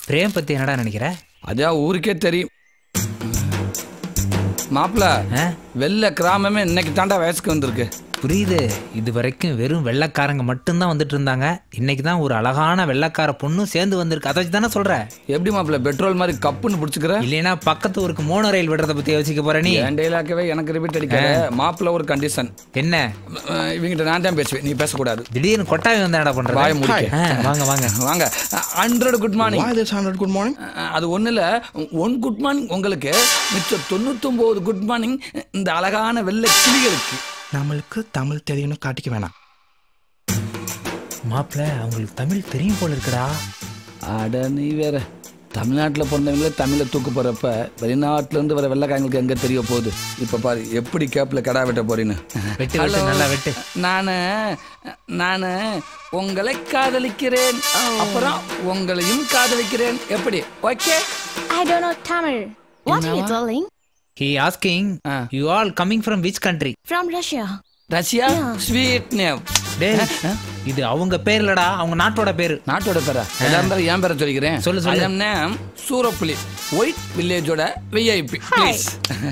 Frame பத்தி என்னடா நினைக்கிற அதான் ஊருக்கே தெரியும் மாப்பிள ஆ? வெள்ளை கிராமமே இன்னைக்கு தாண்டா வயசுக்கு வந்திருக்கு புரியுது இது வரைக்கும் வெறும் வெள்ளைக்காரங்க மட்டும்தான் வந்துட்டு இருந்தாங்க இன்னைக்கு தான் ஒரு அழகான வெள்ளைக்கார பொண்ணும் சேர்ந்து வந்திருக்கு அதை வச்சு தானே சொல்ற எப்படி மாப்பிள பெட்ரோல் மாதிரி கப்புன்னு பிடிச்சிக்கிற இல்லைன்னா பக்கத்து ஊருக்கு மோனோ ரயில் விடுறத பத்தி யோசிக்க போற நீ என் டெய்லாக்கவே எனக்கு ரிப்பீட் அடிக்காத மாப்பிள ஒரு கண்டிஷன் என்ன இவங்கிட்ட நான் தான் பேசுவேன் நீ பேசக்கூடாது திடீர்னு கொட்டாவி வந்து என்னடா பண்ற வாயை முடிக்க. வாங்க வாங்க வாங்க hundred good morning Why this 100 good morning? அது ஒன்றும் இல்லை ஒன் குட் மார்னிங் உங்களுக்கு மிச்சம் தொண்ணூத்தொம்பது குட் மார்னிங் இந்த அழகான வெள்ளை கிளிகளுக்கு நம்மளுக்கு தமிழ் தெரியும்னு காட்டிக்க வேணாம் மாப்பிள்ள அவங்களுக்கு தமிழ் தெரியும் போல இருக்குடா அட நீ வேற தமிழ்நாட்டில் பிறந்தவங்களே தமிழை தூக்கு போகிறப்ப வெளிநாட்டிலேருந்து வர வெள்ளைக்காரங்களுக்கு எங்கே தெரிய போகுது இப்போ பாரு எப்படி கேப்பில் கடா வெட்ட போறீன்னு வெட்டு வெட்டு நல்லா வெட்டு நான் நான் உங்களை காதலிக்கிறேன் அப்புறம் உங்களையும் காதலிக்கிறேன் எப்படி okay I don't know Tamil. What are you telling? He asking ah. You all coming from which country From Russia. Russia sweet name டேய் இது அவங்க பேர் இல்லடா அவங்க நாட்டோட பேரு நாட்டோட பேரா எதா இருந்தாலும் என் பேரை சொல்லிக்கிறேன் சொல்லு, சொல்லு. I am name Soorapuli white வில்லேஜோட விஐபி ப்ளீஸ்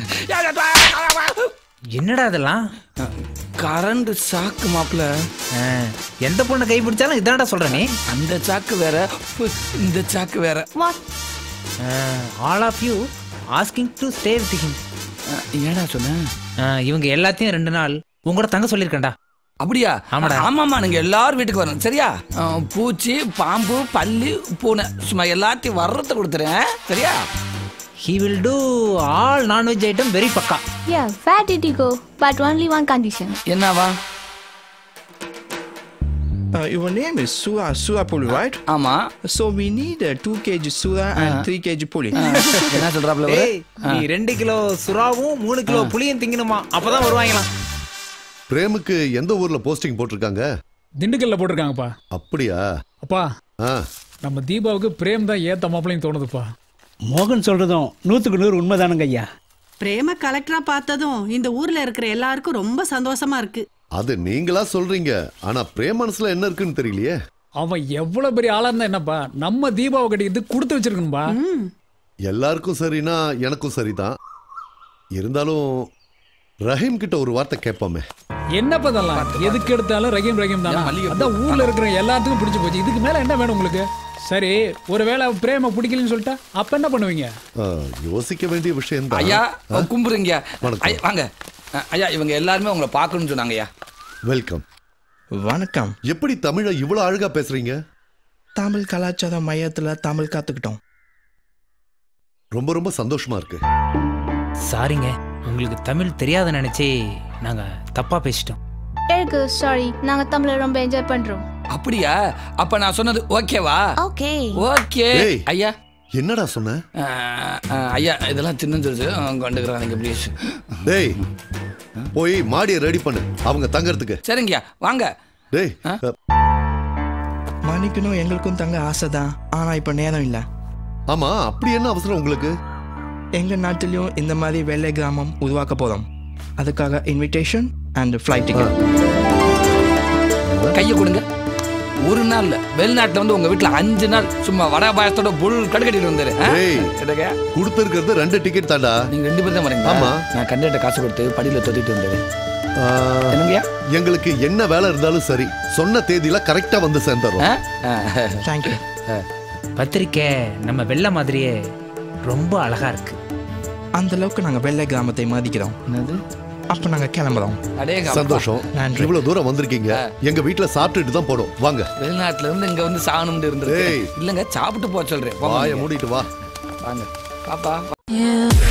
என்னடா அதெல்லாம் கரண்ட் சாக்கு மாப்பிள்ள ஆ, எந்த பொண்ணை கை பிடிச்சாலும் இதான்டா சொல்ற நீ அந்த சாக்கு வேற பு, இந்த சாக்கு வேற What? All of you asking to stay with him ah, ஏடா சொன்ன இவங்க எல்லாத்தையும் ரெண்டு நாள் உங்களோட தங்க சொல்லியிருக்கேன்டா அப்படியா ஆமாடா. ஆமாமா நீங்க எல்லாரும் வீட்டுக்கு வரணும் சரியா அஹ், பூச்சி பாம்பு பல்லி பூனை சும்மா எல்லாத்தையும் வர்றத கொடுத்துறேன் சரியா he will do all nonveg item very பக்கா Yeah, where did you go? But only one condition. என்னவா Uh, your name is Sura Sura Puli, right? ஆமா So we need uh, 2 kg Sura and 3 kg Puli. என்ன சொல்றாப்ல இவரு? ஏய் நீ ரெண்டு kilo சுறாவும் மூணு kilo புளியும் திங்கணுமா அப்பதான் வருவாங்களாம் பிரேமுக்கு எந்த ஊர்ல போஸ்டிங் போட்டிருக்காங்க திண்டுக்கல்ல போட்டிருக்காங்கப்பா அப்படியா அப்பா ஆ நம்ம தீபாவுக்கு பிரேம் தான் ஏத்த மாப்பிளையும் தோணுதுப்பா மோகன் சொல்றதும் நூற்றுக்கு நூறு உண்மைதானுங்க ஐயா பிரேம கலெக்டரா பார்த்ததும் இந்த ஊர்ல இருக்கிற எல்லாருக்கும் ரொம்ப சந்தோஷமா இருக்கு அது நீங்களா சொல்றீங்க ஆனா பிரேம் மனசுல என்ன இருக்குன்னு தெரியலையே அவன் எவ்வளவு பெரிய ஆளா இருந்தா என்னப்பா நம்ம தீபாவை கட்டிக்கிட்டு கொடுத்து வச்சிருக்கணும்பா எல்லாருக்கும் சரினா எனக்கும் சரிதான் இருந்தாலும் ரஹீம் கிட்ட ஒரு வார்த்தை கேட்போமே என்னப்பா இதெல்லாம் எதுக்கு எடுத்தாலும் ரஹீம் ரஹீம் தானா ஏன் மல்லிகை பூ? அதான் ஊர்ல இருக்கிற எல்லாத்துக்கும் பிடிச்சு போச்சு இதுக்கு மேல என்ன வேணும் உங்களுக்கு சரி ஒருவேளை பிரேம பிடிக்கலன்னு சொல்லிட்டா அப்ப என்ன பண்ணுவீங்க ஆ, யோசிக்க வேண்டிய விஷயம் ஐயா தான் கும்புறீங்க வணக்கம். ஐயா, வாங்க அஹ், ஐயா இவங்க எல்லாருமே உங்களை பார்க்கணும்னு சொன்னாங்க ஐயா வெல்கம் வணக்கம் எப்படி தமிழை இவ்வளவு அழகா பேசுறீங்க தமிழ் கலாச்சார மையத்துல தமிழ் கத்துக்கிட்டோம் ரொம்ப ரொம்ப சந்தோஷமா இருக்கு சாரிங்க உங்களுக்கு தமிழ் தெரியாத நினைச்சே நாங்க தப்பா பேசிட்டோம் எனக்கு சாரி நாங்க தமிழ ரொம்ப என்ஜாய் பண்றோம் அப்படியா அப்ப நான் சொன்னது ஓகேவா ஓகே ஓகே ஏய். ஐயா என்னடா சொன்ன அஹ், அஹ், ஐயா இதெல்லாம் சின்ன சொல்லுச்சு கொண்டுக்கிறாங்க ப்ளீஸ் டேய் போய் மாடியை ரெடி பண்ணு அவங்க தங்கறதுக்கு சரிங்கய்யா வாங்க டேய் ஆ? அ, மன்னிக்கணும் எங்களுக்கும் தங்க ஆசைதான் ஆனா இப்ப நேரம் இல்ல ஆமா அப்படி என்ன அவசரம் உங்களுக்கு எங்க நாட்டிலையும் இந்த மாதிரி வெள்ளை கிராமம் உருவாக்க போறோம் அதுக்காக இன்விடேஷன் அண்ட் ஃப்ளைட் டிக்கெட் கையை கொடுங்க ஒரு நாள் இல்ல வெளிநாட்டுல வந்து உங்க வீட்டுல அஞ்சு நாள் சும்மா வடை பாயசத்தோட புல் கடுக்கட்டிட்டு வந்தாரு ஆ? ஏய். என்னங்க? கொடுத்துருக்கிறது ரெண்டு டிக்கெட் தாண்டா நீங்க ரெண்டு பேரும் தான் வரீங்க ஆமா. நான் கண்டிட்ட காசு கொடுத்து படியில தொத்திட்டு வந்தாரு ஆ, என்னங்கய்யா எங்களுக்கு என்ன வேலை இருந்தாலும் சரி சொன்ன தேதியில கரெக்டா வந்து சேர்ந்துடுறோம் ஆ? ஆ. தேங்க்யூ பத்திரிக்கை நம்ம வெள்ளை மாதிரியே ரொம்ப அழகா இருக்கு அந்த அளவுக்கு நாங்க வெள்ளை கிராமத்தை மதிக்கிறோம் என்னது அப்ப நாங்க கிளம்புறோம் அடேங்க அப்பா. சந்தோஷம் நன்றி. இவ்வளவு தூரம் வந்திருக்கீங்க எங்க வீட்டுல சாப்பிட்டுட்டு தான் போடும் வாங்க வெளிநாட்டுல இருந்து இங்க வந்து சாகணும்னு இருந்திருக்கு ஏய். இல்லங்க சாப்பிட்டு போக சொல்றேன் போங்க வாயை நீங்க. மூடிட்டு வா வாங்க பாப்பா You